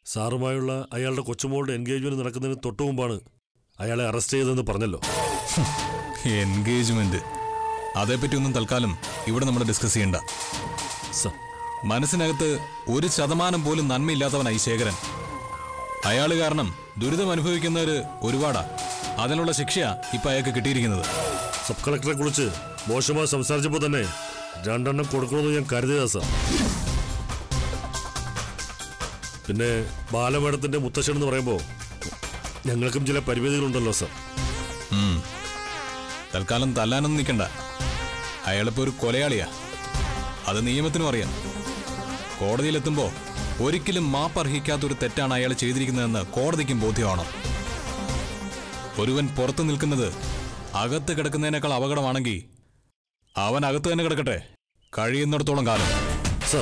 സാറുമായുള്ള അയാളുടെ കൊച്ചുമോളുടെ എൻഗേജ്മെന്റ് നടക്കുന്നതിന് തൊട്ടു മുമ്പാണ് അയാളെ അറസ്റ്റ് ചെയ്തതെന്ന് പറഞ്ഞല്ലോ എൻഗേജ്മെന്റ് അതേപ്പറ്റി ഒന്നും തൽക്കാലം ഇവിടെ നമ്മൾ ഡിസ്കസ് ചെയ്യണ്ട സർ മനസ്സിനകത്ത് ഒരു ശതമാനം പോലും നന്മയില്ലാത്തവനായി ശേഖരൻ അയാൾ കാരണം ദുരിതം അനുഭവിക്കുന്നവര് ഒരുപാടാ അതിനുള്ള ശിക്ഷയാ ഇപ്പൊ അയാൾക്ക് കിട്ടിയിരിക്കുന്നത് സബ് കളക്ടറെ കുറിച്ച് മോശമായി സംസാരിച്ചപ്പോൾ തന്നെ രണ്ടെണ്ണം കൊടുക്കണമെന്ന് ഞാൻ കരുതിയതാ സാർ പിന്നെ ബാലമേടത്തിന്റെ മുത്തശ്ശൻ എന്ന് പറയുമ്പോൾ ഞങ്ങൾക്കും ചില പരിമിതികളുണ്ടല്ലോ സാർ ഉം. തൽക്കാലം തല്ലാനൊന്നും നിൽക്കണ്ട അയാളിപ്പോ ഒരു കൊലയാളിയാ അത് നിയമത്തിനും അറിയാം കോടതിയിലെത്തുമ്പോ ഒരിക്കലും മാപ്പർഹിക്കാത്ത ഒരു തെറ്റാണ് അയാൾ ചെയ്തിരിക്കുന്നതെന്ന് കോടതിക്കും ബോധ്യമാണ് ഒരുവൻ പുറത്തു നിൽക്കുന്നത് അകത്ത് കിടക്കുന്നതിനേക്കാൾ അപകടമാണെങ്കിൽ അവൻ അകത്ത് തന്നെ കിടക്കട്ടെ കഴിയുന്നിടത്തോളം കാലം സാർ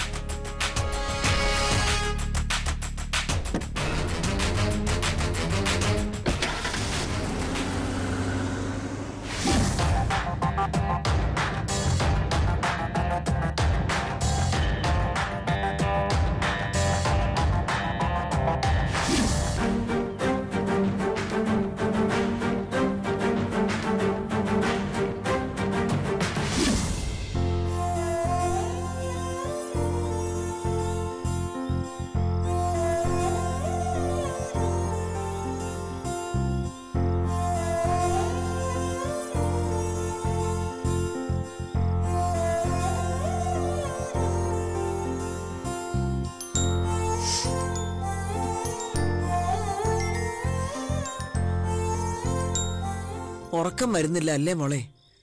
ഉറക്കം വരുന്നില്ല അല്ലേ മോളെ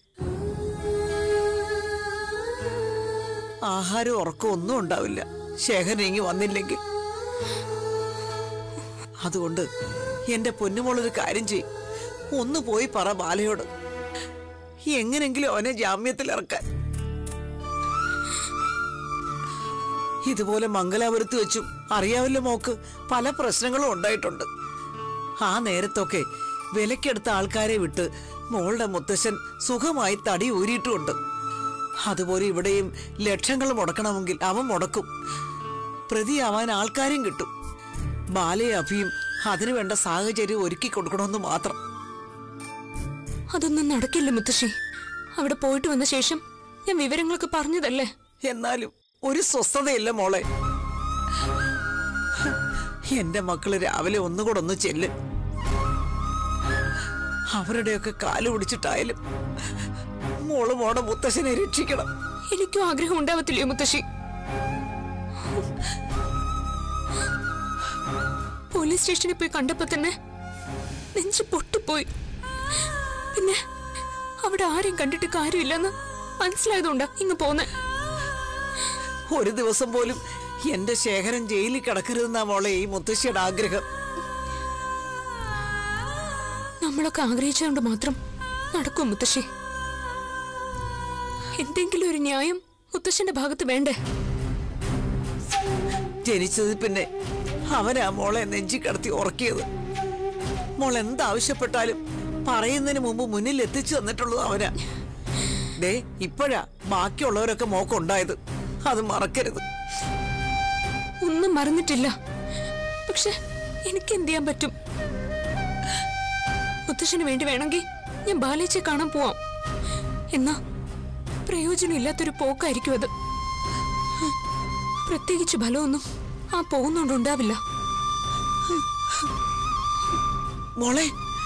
ആഹാരം ഉറക്കം ഒന്നും ഉണ്ടാവില്ല ശേഖരൻ ഇങ്ങി വന്നില്ലെങ്കിൽ അതുകൊണ്ട് എന്റെ പൊന്നുമോളൊരു കാര്യം ചെയ്യും ഒന്ന് പോയി പറ ബാലയോട് എങ്ങനെങ്കിലും അവനെ ജാമ്യത്തിൽ ഇറക്കാൻ ഇതുപോലെ മംഗലാപുരത്ത് വെച്ചും അറിയാവല്ലോ മോക്ക് പല പ്രശ്നങ്ങളും ഉണ്ടായിട്ടുണ്ട് ആ നേരത്തൊക്കെ വിലക്കെടുത്ത ആൾക്കാരെ വിട്ട് മോളുടെ മുത്തശ്ശൻ സുഖമായി തടി ഊരിയിട്ടുമുണ്ട് അതുപോലെ ഇവിടെയും ലക്ഷങ്ങൾ മുടക്കണമെങ്കിൽ അവൻ മുടക്കും പ്രതിയാവാൻ ആൾക്കാരും കിട്ടും ബാലയെ അഭിയും അതിനു വേണ്ട സാഹചര്യം ഒരുക്കി കൊടുക്കണമെന്ന് മാത്രം അതൊന്നും നടക്കില്ല മുത്തശ്ശി അവിടെ പോയിട്ട് വന്ന ശേഷം ഞാൻ വിവരങ്ങളൊക്കെ പറഞ്ഞതല്ലേ എന്നാലും ഒരു സ്വസ്ഥതയില്ല മോളെ എന്റെ മക്കള് രാവിലെ ഒന്നുകൂടെ ഒന്ന് ചെല്ല് അവരുടെയൊക്കെ കാല് പിടിച്ചിട്ടായാലും മോള് മോടെ മുത്തശ്ശനെ രക്ഷിക്കണം എനിക്കും ആഗ്രഹം ഉണ്ടാവത്തില്ലയോ മുത്തശ്ശി പോലീസ് സ്റ്റേഷനിൽ പോയി കണ്ടപ്പോ തന്നെ നെഞ്ച് പൊട്ടിപ്പോയി പിന്നെ അവിടെ ആരെയും കണ്ടിട്ട് കാര്യമില്ലെന്ന് മനസ്സിലായതുകൊണ്ടാ ഇങ്ങ് പോന്നെ ഒരു ദിവസം പോലും എന്റെ ശേഖരൻ ജയിലിൽ കിടക്കരുതെന്നാ മോളെ ഈ മുത്തശ്ശിയുടെ ആഗ്രഹം നമ്മളൊക്കെ ആഗ്രഹിച്ചുകൊണ്ട് മാത്രം നടക്കും മുത്തശ്ശി എന്തെങ്കിലും ഒരു ന്യായം മുത്തശ്ശന്റെ ഭാഗത്ത് വേണ്ടേ ജനിച്ചതിൽ പിന്നെ അവനാ മോളെ നെഞ്ചി കിടത്തി ഉറക്കിയത് മോൾ എന്താവശ്യപ്പെട്ടാലും പറയുന്നതിന് മുമ്പ് മുന്നിൽ എത്തിച്ചു തന്നിട്ടുള്ളത് അവനാ ദേ ഇപ്പോഴാ ബാക്കിയുള്ളവരൊക്കെ മോക്കുണ്ടായത് അത് മറക്കരുത് ഒന്നും മറന്നിട്ടില്ല പക്ഷെ എനിക്ക് എന്ത് ചെയ്യാൻ പറ്റും മുത്തശ്ശന് വേണ്ടി വേണമെങ്കിൽ ഞാൻ ബാലേച്ചെ കാണാൻ പോവാം എന്നാ പ്രയോജനമില്ലാത്തൊരു പോക്കായിരിക്കും അത് പ്രത്യേകിച്ച് ഫലമൊന്നും ആ പോകുന്നോണ്ടുണ്ടാവില്ല മോളെ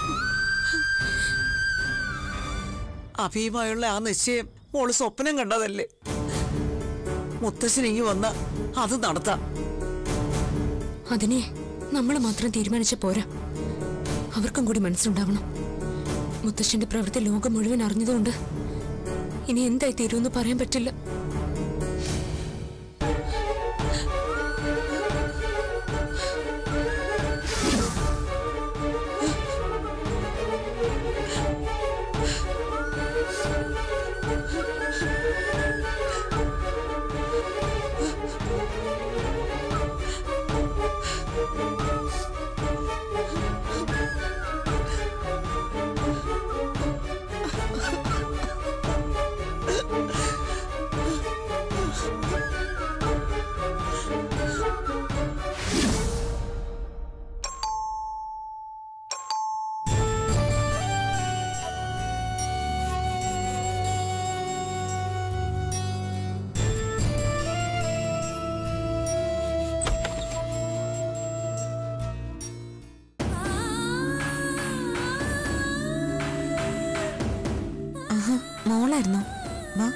അഭിയുമായുള്ള ആ നിശ്ചയം മോള് സ്വപ്നം കണ്ടതല്ലേ മുത്തശ്ശനിങ്ങി വന്ന അത് നടത്താം അതിനെ നമ്മൾ മാത്രം തീരുമാനിച്ച പോരാ അവർക്കും കൂടി മനസ്സുണ്ടാവണം മുത്തശ്ശന്റെ പ്രവൃത്തി ലോകം മുഴുവൻ അറിഞ്ഞതുകൊണ്ട് ഇനി എന്തായി തീരുമെന്ന് പറയാൻ പറ്റില്ല ആഹാ മോളായിരുന്നോ വാ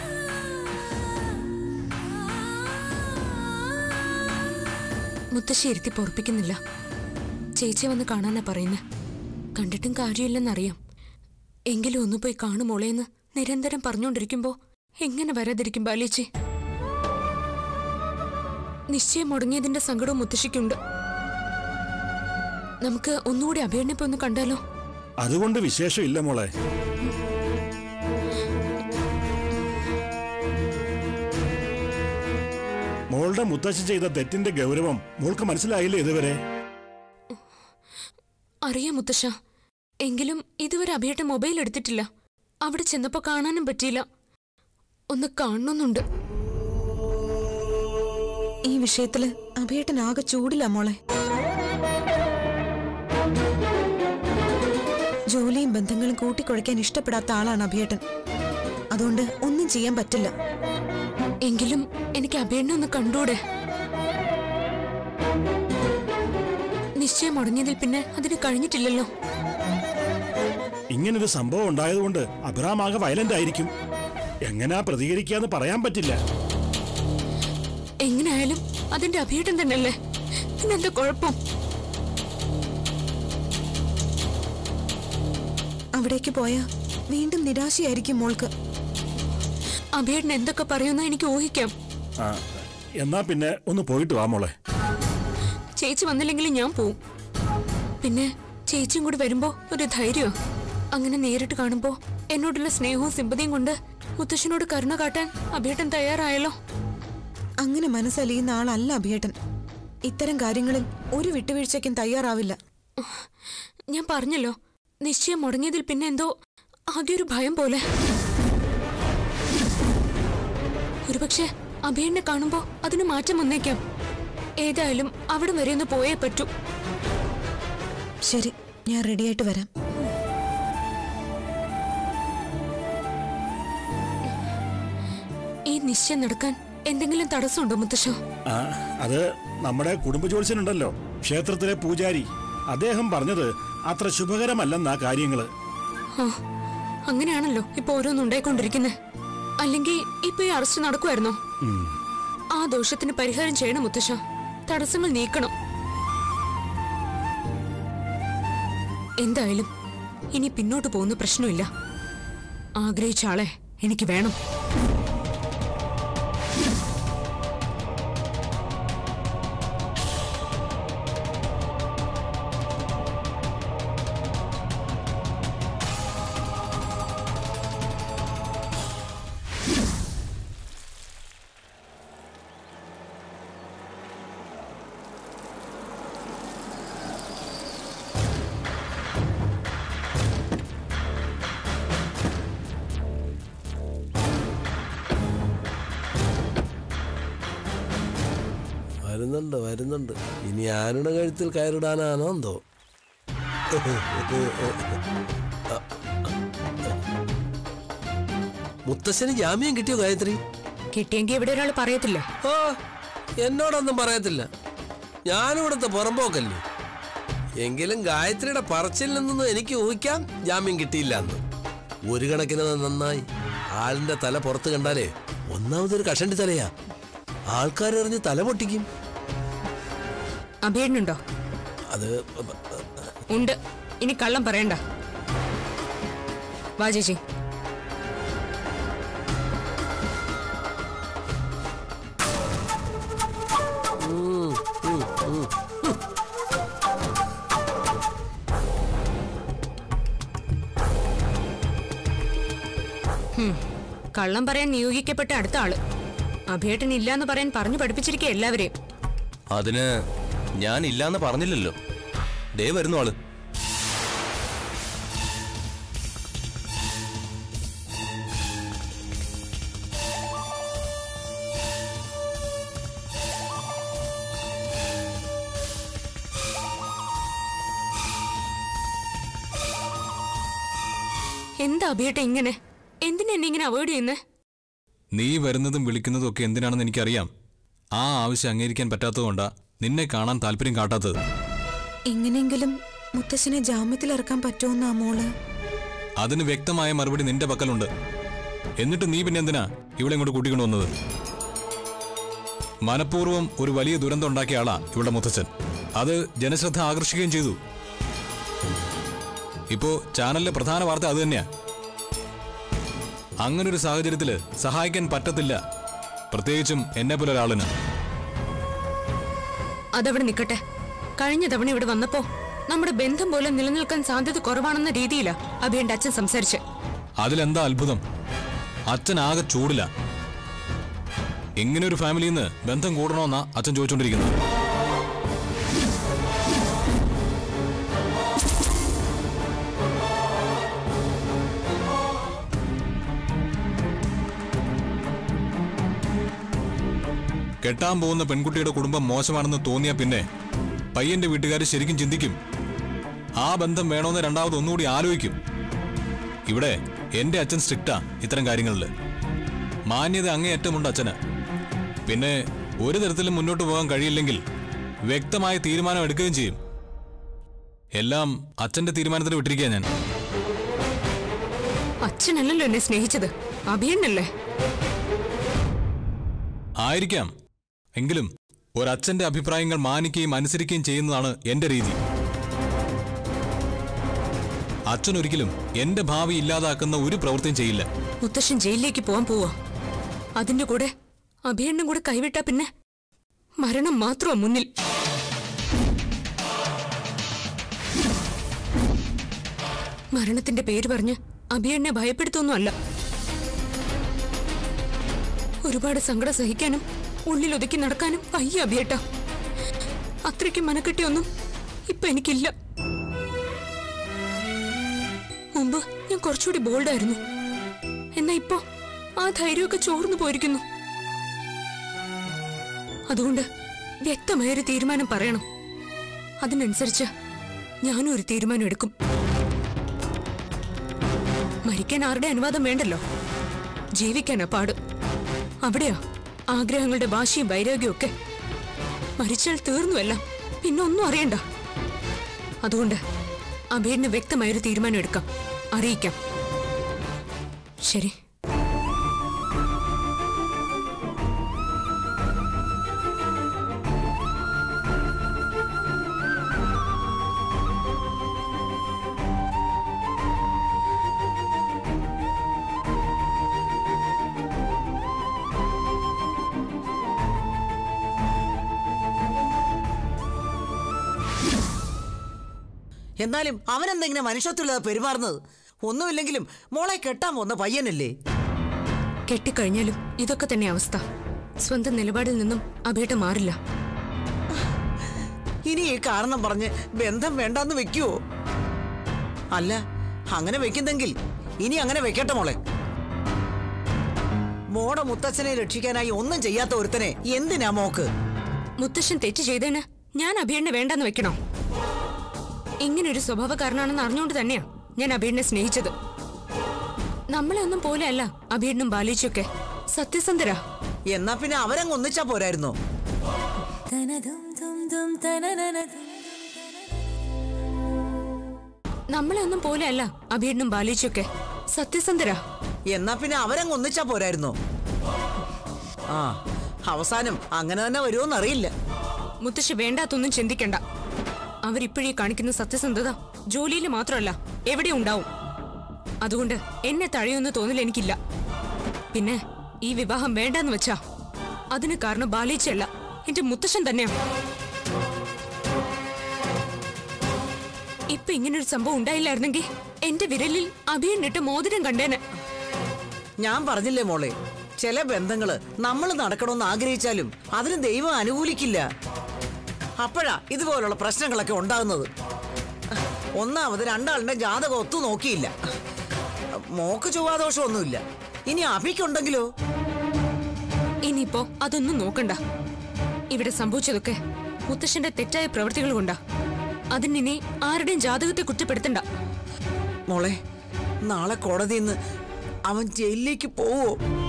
മുത്തശ്ശി ഇരുത്തി പൊറപ്പിക്കുന്നില്ല ചേച്ചി വന്ന് കാണാനാ പറയുന്നത് കണ്ടിട്ടും കാര്യമില്ലെന്നറിയാം എങ്കിലും ഒന്ന് പോയി കാണുമോളേന്ന് നിരന്തരം പറഞ്ഞുകൊണ്ടിരിക്കുമ്പോ എങ്ങനെ വരാതിരിക്കും ബാലേച്ചി നിശ്ചയം മുടങ്ങിയതിന്റെ സങ്കടവും മുത്തശ്ശിക്കുണ്ട് നമുക്ക് ഒന്നുകൂടി അഭയണ്ണെ പോയി ഒന്ന് കണ്ടാലോ അതുകൊണ്ട് വിശേഷമില്ല മോളെ മോളുടെ മുത്തശ്ശി ചെയ്ത തെറ്റിന്റെ ഗൗരവം മോൾക്ക് മനസ്സിലായില്ലേ ഇതുവരെ അറിയാം മുത്തശ്ശ എങ്കിലും ഇതുവരെ അഭിയേട്ട മൊബൈൽ എടുത്തിട്ടില്ല അവിടെ ചെന്നപ്പോ കാണാനും പറ്റിയില്ല ഒന്ന് കാണണമെന്നുണ്ട് ഈ വിഷയത്തില് അഭിയേട്ടൻ ആകെ ചൂടില്ല മോളെ ജോലിയും ബന്ധങ്ങളും കൂട്ടിക്കുഴയ്ക്കാൻ ഇഷ്ടപ്പെടാത്ത ആളാണ് അഭിയേട്ടൻ അതുകൊണ്ട് ഒന്നും ചെയ്യാൻ പറ്റില്ല എങ്കിലും എനിക്ക് അഭിയേട്ടനെ ഒന്ന് കണ്ടൂടെ നിശ്ചയം മുടങ്ങിയതിൽ പിന്നെ അതിന് കഴിഞ്ഞിട്ടില്ലല്ലോ ഇങ്ങനൊരു സംഭവം ഉണ്ടായതുകൊണ്ട് അബ്രാം ആകെ വയലന്റ് ആയിരിക്കും എങ്ങനാ പ്രതികരിക്കാന്ന് പറയാൻ പറ്റില്ല എങ്ങനെയായാലും അതിന്റെ അഭിയേട്ടൻ തന്നെയല്ലേ പിന്നെന്താ കുഴപ്പം അവിടേക്ക് പോയാ വീണ്ടും നിരാശയായിരിക്കും മോൾക്ക് അഭിയേട്ടൻ എന്തൊക്കെ പറയുമെന്ന് എനിക്ക് ഊഹിക്കാം ആ, എന്നാ പിന്നെ ഒന്ന് പോയിട്ട് വാ മോളെ ചേച്ചി വന്നില്ലെങ്കിൽ ഞാൻ പോവും പിന്നെ ചേച്ചിയും കൂടി വരുമ്പോ ഒരു ധൈര്യമോ അങ്ങനെ നേരിട്ട് കാണുമ്പോ എന്നോടുള്ള സ്നേഹവും സിമ്പതിയും കൊണ്ട് മുത്തശ്ശനോട് കരുണ കാട്ടാൻ അഭിയേട്ടൻ തയ്യാറായല്ലോ അങ്ങനെ മനസ്സലിയുന്ന ആളല്ല അഭിയേട്ടൻ ഇത്തരം കാര്യങ്ങളിൽ ഒരു വിട്ടുവീഴ്ചയ്ക്കും തയ്യാറാവില്ല ഞാൻ പറഞ്ഞല്ലോ നിശ്ചയം മുടങ്ങിയതിൽ പിന്നെ എന്തോ ആകെ ഒരു ഭയം പോലെ ഒരുപക്ഷെ അഭിയണ്ണെ കാണുമ്പോ അതിന് മാറ്റം വന്നേക്കാം ഏതായാലും അവിടെ വരെ ഒന്ന് പോയേ പറ്റൂ ശരി ഞാൻ റെഡിയായിട്ട് വരാം ഈ നിശ്ചയം നടക്കാൻ എന്തെങ്കിലും തടസ്സമുണ്ടോ മുത്തശ്ശോ ആ അത് നമ്മുടെ കുടുംബ ജോത്സ്യനുണ്ടല്ലോ ക്ഷേത്രത്തിലെ പൂജാരി അദ്ദേഹം പറഞ്ഞത് അത്ര ശുഭകരമല്ലെന്നാ കാര്യങ്ങള് ആ അങ്ങനെയാണല്ലോ ഇപ്പൊ ഓരോന്നും ഉണ്ടായിക്കൊണ്ടിരിക്കുന്നത് അല്ലെങ്കിൽ ഇപ്പൊ ഈ അറസ്റ്റ് നടക്കുമായിരുന്നോ ഉം. ആ ദോഷത്തിന് പരിഹാരം ചെയ്യണം മുത്തശ്ശ തടസ്സങ്ങൾ നീക്കണം എന്തായാലും ഇനി പിന്നോട്ട് പോകുന്ന പ്രശ്നമില്ല ആഗ്രഹിച്ച ആളെ എനിക്ക് വേണം വരുന്നുണ്ട് വരുന്നുണ്ട് ഇനി ആരുടെ കഴുത്തിൽ കയറിടാനാണോ എന്തോ മുത്തശ്ശന് ജാമ്യം കിട്ടിയോ ഗായത്രി കിട്ടിയെങ്കിൽ ഇവിടെ ഒരാൾ പറയത്തില്ല ആ എന്നോടൊന്നും പറയത്തില്ല ഞാനിവിടുത്തെ പുറമ്പോക്കല്ലേ എങ്കിലും ഗായത്രിയുടെ പറച്ചിൽ നിന്നൊന്നും എനിക്ക് ഊഹിക്കാം ജാമ്യം കിട്ടിയില്ല എന്ന് ഒരു കണക്കിന് അത് നന്നായി ആളിന്റെ തല പുറത്ത് കണ്ടാലേ ഒന്നാമതൊരു കഷണ്ടി തലയാ ആൾക്കാരെറിഞ്ഞ് തല പൊട്ടിക്കും അഭിയേട്ടനുണ്ടോ അത് ഉണ്ട് ഇനി കള്ളം പറയണ്ട വാ ചേച്ചി ഹും, കള്ളം പറയാൻ നിയോഗിക്കപ്പെട്ട അടുത്ത ആള് അഭിയേട്ടൻ ഇല്ലാന്ന് പറയാൻ പറഞ്ഞു പഠിപ്പിച്ചിരിക്കുക എല്ലാവരെയും അതിന് ഞാൻ ഇല്ലാന്ന് പറഞ്ഞില്ലല്ലോ ദേ വരുന്നു ആള് എന്താ അഭിയേട്ടൻ ഇങ്ങനെ എന്തിനാ എന്നെ ഇങ്ങനെ അവോയ്ഡ് ചെയ്യുന്നേ നീ വരുന്നതും വിളിക്കുന്നതും ഒക്കെ എന്തിനാണെന്ന് എനിക്കറിയാം ആ ആവശ്യം അംഗീകരിക്കാൻ പറ്റാത്തതുകൊണ്ടാ നിന്നെ കാണാൻ താല്പര്യം കാട്ടാത്തത് എങ്ങനെയെങ്കിലും മുത്തശ്ശനെ ജാമ്യത്തിൽ ഇറക്കാൻ പറ്റുമെന്നാ മോള് അതിന് വ്യക്തമായ മറുപടി നിന്റെ പക്കലുണ്ട് എന്നിട്ട് നീ പിന്നെ എന്തിനാ ഇവിടെ ഇങ്ങോട്ട് കൂട്ടിക്കൊണ്ടു വന്നത് മനഃപൂർവ്വം ഒരു വലിയ ദുരന്തം ഉണ്ടാക്കിയ ആളാ ഇവിടെ മുത്തച്ഛൻ അത് ജനശ്രദ്ധ ആകർഷിക്കുകയും ചെയ്തു ഇപ്പോ ചാനലിലെ പ്രധാന വാർത്ത അത് തന്നെയാ അങ്ങനൊരു സാഹചര്യത്തില് സഹായിക്കാൻ പറ്റത്തില്ല പ്രത്യേകിച്ചും എന്നെ പോലെ ഒരാളിന് അതവിടെ നിൽക്കട്ടെ കഴിഞ്ഞ തവണ ഇവിടെ വന്നപ്പോ നമ്മുടെ ബന്ധം പോലെ നിലനിൽക്കാൻ സാധ്യത കുറവാണെന്ന രീതിയിലാ അഭിയന്റെ അച്ഛൻ സംസാരിച്ച് അതിലെന്താ അത്ഭുതം അച്ഛൻ ആകെ ചൂടില്ല ഇങ്ങനെ ഒരു ഫാമിലിയിൽ നിന്ന് ബന്ധം കൂടണമെന്നാ അച്ഛൻ ചോദിച്ചുകൊണ്ടിരിക്കുന്നത് കെട്ടാൻ പോകുന്ന പെൺകുട്ടിയുടെ കുടുംബം മോശമാണെന്ന് തോന്നിയ പിന്നെ പയ്യന്റെ വീട്ടുകാർ ശരിക്കും ചിന്തിക്കും ആ ബന്ധം വേണമെന്ന് രണ്ടാമത് ഒന്നുകൂടി ആലോചിക്കും ഇവിടെ എന്റെ അച്ഛൻ സ്ട്രിക്റ്റാ ഇത്തരം കാര്യങ്ങളിൽ മാന്യത അങ്ങേയറ്റമുണ്ട് അച്ഛന് പിന്നെ ഒരു തരത്തിലും മുന്നോട്ട് പോകാൻ കഴിയില്ലെങ്കിൽ വ്യക്തമായ തീരുമാനം എടുക്കുകയും ചെയ്യും എല്ലാം അച്ഛന്റെ തീരുമാനത്തിന് വിട്ടിരിക്കുക ഞാൻ അച്ഛനല്ലല്ലോ എന്നെ സ്നേഹിച്ചത് അഭിയണ്ണല്ലേ ആയിരിക്കാം എങ്കിലും ഒരച്ഛന്റെ അഭിപ്രായങ്ങൾ മാനിക്കുകയും അനുസരിക്കുകയും ചെയ്യുന്നതാണ് എന്റെ രീതി അച്ഛൻ ഒരിക്കലും എന്റെ ഭാവി ഇല്ലാതാക്കുന്ന ഒരു പ്രവൃത്തിയും ചെയ്യില്ല മുത്തശ്ശൻ ജയിലിലേക്ക് പോവാൻ പോവാ അതിന്റെ കൂടെ അഭിയണ്ണും കൂടെ കൈവിട്ടാ പിന്നെ മരണം മാത്രമാ മുന്നിൽ മരണത്തിന്റെ പേര് പറഞ്ഞ് അഭിയണ്ണെ ഭയപ്പെടുത്തൊന്നുമല്ല ഒരുപാട് സങ്കടം സഹിക്കാനും ഉള്ളിൽ ഒതുക്കി നടക്കാനും വയ്യ അഭിയേട്ട അത്രയ്ക്ക് മനക്കെട്ടിയൊന്നും ഇപ്പൊ എനിക്കില്ല മുമ്പ് ഞാൻ കുറച്ചുകൂടി ബോൾഡായിരുന്നു എന്നാ ഇപ്പോ ആ ധൈര്യമൊക്കെ ചോർന്നു പോയിരിക്കുന്നു അതുകൊണ്ട് വ്യക്തമായൊരു തീരുമാനം പറയണം അതിനനുസരിച്ച് ഞാനും ഒരു തീരുമാനം എടുക്കും മരിക്കാൻ ആരുടെ അനുവാദം വേണ്ടല്ലോ ജീവിക്കാനാ പാട് അവിടെയാ ആഗ്രഹങ്ങളുടെ വാശിയും വൈരാഗ്യവും ഒക്കെ മരിച്ചാൽ തീർന്നുവല്ല പിന്നെ ഒന്നും അറിയണ്ട അതുകൊണ്ട് അഭേടിന് വ്യക്തമായൊരു തീരുമാനം എടുക്കാം അറിയിക്കാം ശരി എന്നാലും അവനെന്തെങ്ങനെ മനുഷ്യത്വമില്ലാതെ പെരുമാറുന്നത് ഒന്നുമില്ലെങ്കിലും മോളെ കെട്ടാൻ പോകുന്ന പയ്യനല്ലേ കെട്ടിക്കഴിഞ്ഞാലും ഇതൊക്കെ തന്നെ അവസ്ഥ സ്വന്തം നിലപാടിൽ നിന്നും അഭേട്ട മാറില്ല ഇനി ഈ കാരണം പറഞ്ഞ് ബന്ധം വേണ്ടാന്ന് വെക്കുവോ അല്ല അങ്ങനെ വെക്കുന്നെങ്കിൽ ഇനി അങ്ങനെ വെക്കട്ടെ മോളെ മോടെ മുത്തച്ഛനെ രക്ഷിക്കാനായി ഒന്നും ചെയ്യാത്ത ഒരുത്തനെ എന്തിനാ മോക്ക് മുത്തശ്ശൻ തെറ്റ് ചെയ്തേന് ഞാൻ അഭിയണ്ണെ വേണ്ടെന്ന് വെക്കണോ ഇങ്ങനൊരു സ്വഭാവക്കാരനാണെന്ന് അറിഞ്ഞുകൊണ്ട് തന്നെയാ ഞാൻ അഭിയണ്ണെ സ്നേഹിച്ചത് നമ്മളെ ഒന്നും പോലെയല്ല അഭിയണ്ണും ബാലിച്ചൊക്കെ സത്യസന്ധരാ എന്നാ പിന്നെ അവരങ്ങ് ഒന്നിച്ചാ പോരായിരുന്നോ നമ്മളെ ഒന്നും പോലെയല്ല അഭിയണ്ണും ബാലിച്ചൊക്കെ സത്യസന്ധരാ എന്നാ പിന്നെ അവരങ്ങ് ഒന്നിച്ചാ പോരായിരുന്നോ ആ അവസാനം അങ്ങനെ തന്നെ വരുമോന്നറിയില്ല മുത്തശ്ശി വേണ്ടാത്തൊന്നും ചിന്തിക്കണ്ട അവരിപ്പോഴീ കാണിക്കുന്ന സത്യസന്ധത ജോലിയിൽ മാത്രമല്ല എവിടെ ഉണ്ടാവും അതുകൊണ്ട് എന്നെ തഴയൊന്ന് തോന്നൽ എനിക്കില്ല പിന്നെ ഈ വിവാഹം വേണ്ടെന്ന് വെച്ചാ അതിന് കാരണം ബാലേച്ചയല്ല എന്റെ മുത്തശ്ശൻ തന്നെയാ ഇപ്പൊ ഇങ്ങനൊരു സംഭവം ഉണ്ടായില്ലായിരുന്നെങ്കിൽ എന്റെ വിരലിൽ അഭിയന്നിട്ട് മോതിരം കണ്ടേനെ ഞാൻ പറഞ്ഞില്ലേ മോളെ ചില ബന്ധങ്ങള് നമ്മൾ നടക്കണമെന്ന് ആഗ്രഹിച്ചാലും അതിന് ദൈവം അനുകൂലിക്കില്ല അപ്പോഴാ ഇതുപോലുള്ള പ്രശ്നങ്ങളൊക്കെ ഉണ്ടാകുന്നത് ഒന്നാമത് രണ്ടാളുടെ ജാതകം ഒത്തു നോക്കിയില്ല മോക്ക് ചൊവ്വാദോഷമൊന്നുമില്ല ഇനി അഭിക്കുണ്ടെങ്കിലോ ഇനിയിപ്പോ അതൊന്നും നോക്കണ്ട ഇവിടെ സംഭവിച്ചതൊക്കെ മുത്തശ്ശന്റെ തെറ്റായ പ്രവൃത്തികൾ കൊണ്ടാ അതിനിനി ആരുടെയും ജാതകത്തെ കുറ്റപ്പെടുത്തണ്ട മോളെ നാളെ കോടതിയിൽ നിന്ന് അവൻ ജയിലിലേക്ക് പോവോ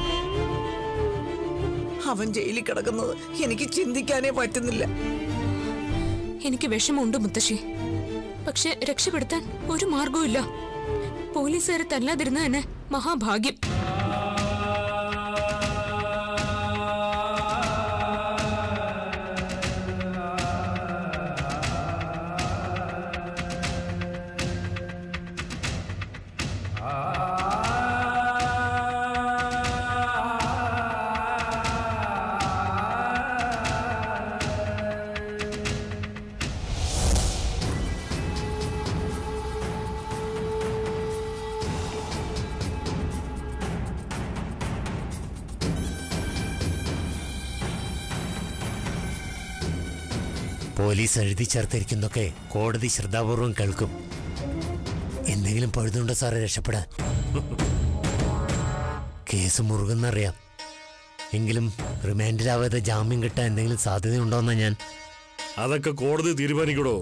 അവൻ ജയിലിൽ കിടക്കുന്നത് എനിക്ക് ചിന്തിക്കാനേ പറ്റുന്നില്ല എനിക്ക് വിഷമമുണ്ട് മുത്തശ്ശി പക്ഷെ രക്ഷപ്പെടുത്താൻ ഒരു മാർഗവും ഇല്ല പോലീസുകാരെ തല്ലാതിരുന്ന തന്നെ മഹാഭാഗ്യം പോലീസ് എഴുതി ചേർത്തിരിക്കുന്നതൊക്കെ കോടതി ശ്രദ്ധാപൂർവം കേൾക്കും എന്തെങ്കിലും പഴുതുണ്ടോ സാറേ രക്ഷപ്പെടാൻ കേസ് മുറുകുന്നറിയാം എങ്കിലും റിമാൻഡിലാവാതെ ജാമ്യം കിട്ടാൻ എന്തെങ്കിലും സാധ്യതയുണ്ടോന്നാ ഞാൻ അതൊക്കെ കോടതി തീരുമാനിക്കടോ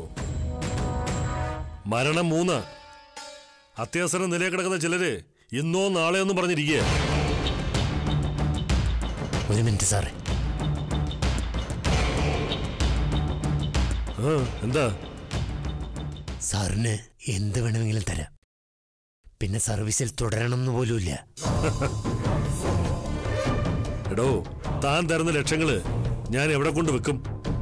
മരണം മൂന്ന് അത്യാസനം നിലയെ കിടക്കുന്ന ചിലര് ഇന്നോ നാളെയോ എന്ന് പറഞ്ഞിരിക്കുക ഒരു മിനിറ്റ് സാറേ ആ എന്താ സാറിന് എന്ത് വേണമെങ്കിലും തരാം പിന്നെ സർവീസിൽ തുടരണമെന്ന് പോലുമില്ല എടോ താൻ തരുന്ന ലക്ഷങ്ങള് ഞാൻ എവിടെ കൊണ്ട് വെക്കും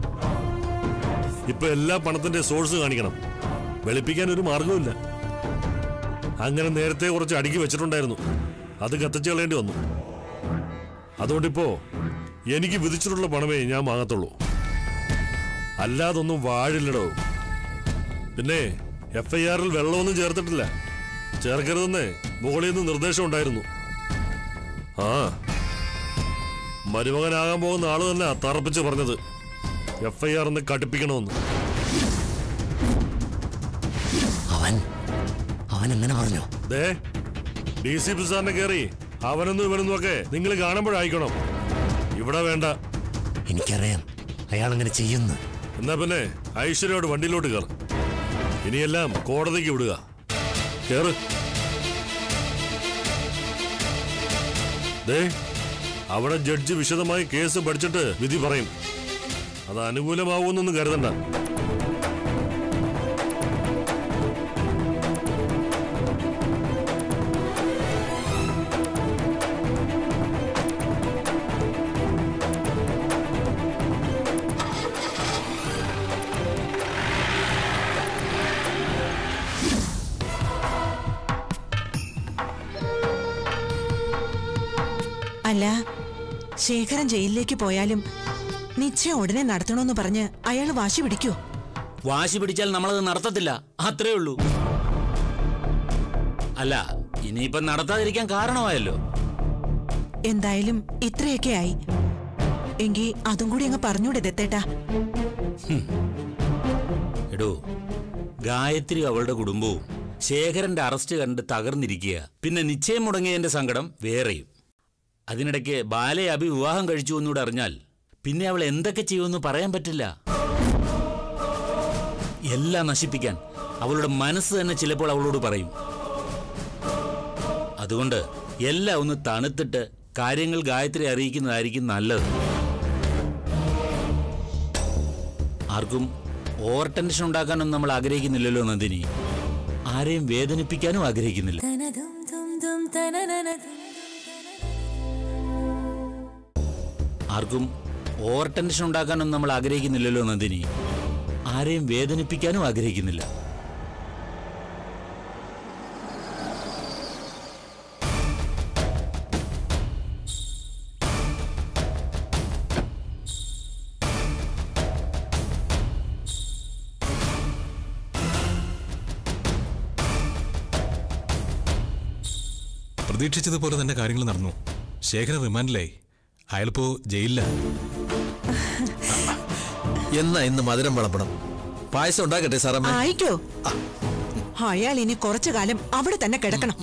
ഇപ്പൊ എല്ലാ പണത്തിന്റെ സോഴ്സ് കാണിക്കണം വെളുപ്പിക്കാൻ ഒരു മാർഗവുമില്ല അങ്ങനെ നേരത്തെ കുറച്ച് അടുക്കി വെച്ചിട്ടുണ്ടായിരുന്നു അത് കത്തിച്ച് കളയേണ്ടി വന്നു അതുകൊണ്ടിപ്പോ എനിക്ക് വിധിച്ചിട്ടുള്ള പണമേ ഞാൻ വാങ്ങത്തുള്ളൂ അല്ലാതൊന്നും വാഴില്ലടോ പിന്നെ എഫ് ഐ ആറിൽ വെള്ളമൊന്നും ചേർത്തിട്ടില്ല ചേർക്കരുതെന്ന് മുകളിൽ നിന്ന് നിർദ്ദേശം ഉണ്ടായിരുന്നു ആ മരുമകനാകാൻ പോകുന്ന ആള് തന്നെ തറപ്പിച്ച് പറഞ്ഞത് എഫ് ഐ ആർ എന്ന് കടുപ്പിക്കണമെന്ന് അവൻ അവൻ എങ്ങനെ പറഞ്ഞു ദേ ഡി സി പി സാറിനെ കയറി അവനെന്നും ഇവനെന്നും ഒക്കെ നിങ്ങൾ കാണുമ്പോഴായിക്കണം ഇവിടെ വേണ്ട എനിക്കറിയാം അയാൾ അങ്ങനെ ചെയ്യുന്നു എന്നാ പിന്നെ ഐശ്വര്യോട് വണ്ടിയിലോട്ട് കയർ ഇനിയെല്ലാം കോടതിക്ക് വിടുക കേറ് ദേ അവിടെ ജഡ്ജി വിശദമായി കേസ് പഠിച്ചിട്ട് വിധി പറയും അത് അനുകൂലമാവുമെന്നൊന്നും കരുതണ്ട അല്ല ശേഖരൻ ജയിലിലേക്ക് പോയാലും നിശ്ചയം ഉടനെ നടത്തണമെന്ന് പറഞ്ഞ് അയാൾ വാശി പിടിക്കോ വാശി പിടിച്ചാൽ നമ്മളത് നടത്തത്തില്ല അത്രേ ഉള്ളൂ അല്ല ഇനിയിപ്പം നടത്താതിരിക്കാൻ കാരണമായല്ലോ എന്തായാലും ഇത്രയൊക്കെ ആയി എങ്കി അതും കൂടി അങ്ങ് പറഞ്ഞൂടെ ദത്തേട്ടാ എടോ ഗായത്രി അവളുടെ കുടുംബവും ശേഖരന്റെ അറസ്റ്റ് കണ്ട് തകർന്നിരിക്കുക പിന്നെ നിശ്ചയം മുടങ്ങിയതിന്റെ സങ്കടം വേറെയും അതിനിടയ്ക്ക് ബാലയെ അഭി വിവാഹം കഴിച്ചു എന്നൂടെ അറിഞ്ഞാൽ പിന്നെ അവൾ എന്തൊക്കെ ചെയ്യുമെന്ന് പറയാൻ പറ്റില്ല എല്ലാം നശിപ്പിക്കാൻ അവളുടെ മനസ്സ് തന്നെ ചിലപ്പോൾ അവളോട് പറയും അതുകൊണ്ട് എല്ലാം ഒന്ന് തണുത്തിട്ട് കാര്യങ്ങൾ ഗായത്രി അറിയിക്കുന്നതായിരിക്കും നല്ലത് ആർക്കും ഓവർ ടെൻഷൻ ഉണ്ടാക്കാനൊന്നും നമ്മൾ ആഗ്രഹിക്കുന്നില്ലല്ലോ നന്ദിനി ആരെയും വേദനിപ്പിക്കാനും ആഗ്രഹിക്കുന്നില്ല ആർക്കും ഓവർ ടെൻഷൻ ഉണ്ടാക്കാനൊന്നും നമ്മൾ ആഗ്രഹിക്കുന്നില്ലല്ലോ നന്ദിനി ആരെയും വേദനിപ്പിക്കാനും ആഗ്രഹിക്കുന്നില്ല പ്രതീക്ഷിച്ചതുപോലെ തന്നെ കാര്യങ്ങൾ നടന്നു ശേഖരൻ റിമാൻഡിലായി അയാളിപ്പോ ജയിലിലാണ് എന്നാ ഇന്ന് മധുരം വിളമ്പണം പായസം ഉണ്ടാക്കട്ടെ സാറമ്മ ആയിക്കോ അയാൾ ഇനി കുറച്ചു കാലം അവിടെ തന്നെ കിടക്കണം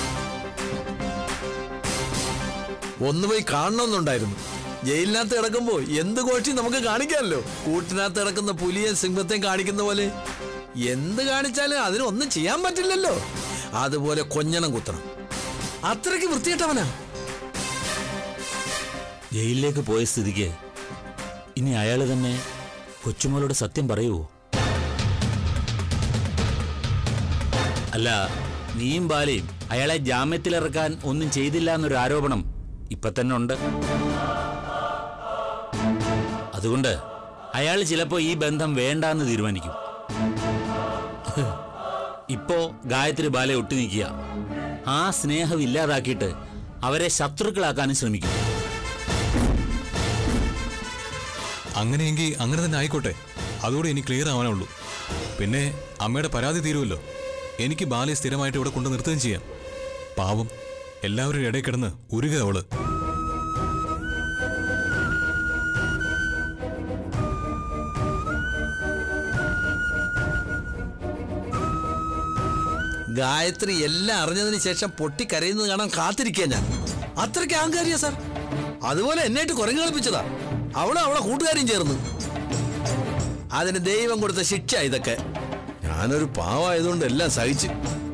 ഒന്ന് പോയി കാണണമെന്നുണ്ടായിരുന്നു ജയിലിനകത്ത് കിടക്കുമ്പോ എന്ത് കോഴ്ചയും നമുക്ക് കാണിക്കാമല്ലോ കൂട്ടിനകത്ത് കിടക്കുന്ന പുലിയെ സിംഹത്തെയും കാണിക്കുന്ന പോലെ എന്ത് കാണിച്ചാലും അതിനൊന്നും ചെയ്യാൻ പറ്റില്ലല്ലോ അതുപോലെ കൊഞ്ഞണം കുത്തണം അത്രയ്ക്ക് വൃത്തിയിട്ടവനാ ജയിലിലേക്ക് പോയ സ്ഥിതിക്ക് ഇനി അയാൾ തന്നെ കൊച്ചുമോളോട് സത്യം പറയുവോ അല്ല നീയും ബാലയും അയാളെ ജാമ്യത്തിലിറക്കാൻ ഒന്നും ചെയ്തില്ല എന്നൊരു ആരോപണം ഇപ്പൊ തന്നെ ഉണ്ട് അതുകൊണ്ട് അയാൾ ചിലപ്പോ ഈ ബന്ധം വേണ്ടാന്ന് തീരുമാനിക്കും ഇപ്പോ ഗായത്രി ബാലെ ഒട്ടി നിൽക്കുക ആ സ്നേഹം ഇല്ലാതാക്കിയിട്ട് അവരെ ശത്രുക്കളാക്കാനും ശ്രമിക്കും അങ്ങനെയെങ്കിൽ അങ്ങനെ തന്നെ ആയിക്കോട്ടെ അതോടെ ഇനി ക്ലിയർ ആവാനേ ഉള്ളൂ പിന്നെ അമ്മയുടെ പരാതി തീരുമല്ലോ എനിക്ക് ബാലയെ സ്ഥിരമായിട്ട് ഇവിടെ കൊണ്ടു നിർത്തുകയും ചെയ്യാം പാവം എല്ലാവരും ഇടയിൽ കിടന്ന് ഉരുക അവള് ഗായത്രി എല്ലാം അറിഞ്ഞതിന് ശേഷം പൊട്ടിക്കരയുന്നത് കാണാൻ കാത്തിരിക്കുക ഞാൻ അത്രയ്ക്ക് അഹങ്കാരിയാ സാർ അതുപോലെ എന്നായിട്ട് കുരങ്ങ് കളിപ്പിച്ചതാ അവളും അവളെ കൂട്ടുകാരും ചേർന്ന് അതിന് ദൈവം കൊടുത്ത ശിക്ഷ ഇതൊക്കെ ഞാനൊരു പാവായതുകൊണ്ട് എല്ലാം സഹിച്ചു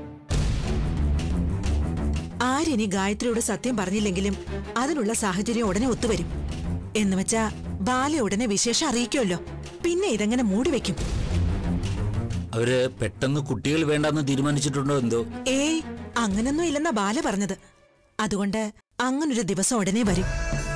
ആരിനി ഗായത്രിയോട് സത്യം പറഞ്ഞില്ലെങ്കിലും അതിനുള്ള സാഹചര്യം ഉടനെ ഒത്തുവരും എന്നുവെച്ചാ ബാല ഉടനെ വിശേഷം അറിയിക്കുമല്ലോ പിന്നെ ഇതെങ്ങനെ മൂടി വെക്കും അവര് പെട്ടെന്ന് കുട്ടികൾ വേണ്ടെന്ന് തീരുമാനിച്ചിട്ടുണ്ടോ എന്തോ ഏയ് അങ്ങനൊന്നും ഇല്ലെന്നാ ബാല പറഞ്ഞത് അതുകൊണ്ട് അങ്ങനൊരു ദിവസം ഉടനെ വരും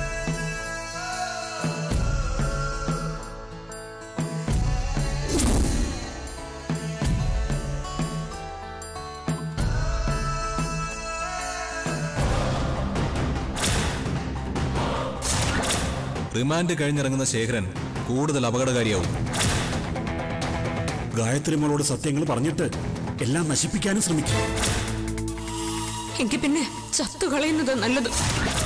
റിമാൻഡ് കഴിഞ്ഞിറങ്ങുന്ന ശേഖരൻ കൂടുതൽ അപകടകാരിയാവും ഗായത്രി മോളോട് സത്യങ്ങൾ പറഞ്ഞിട്ട് എല്ലാം നശിപ്പിക്കാനും ശ്രമിക്കും എങ്കിൽ പിന്നെ ചത്തുകളയുന്നത് നല്ലത്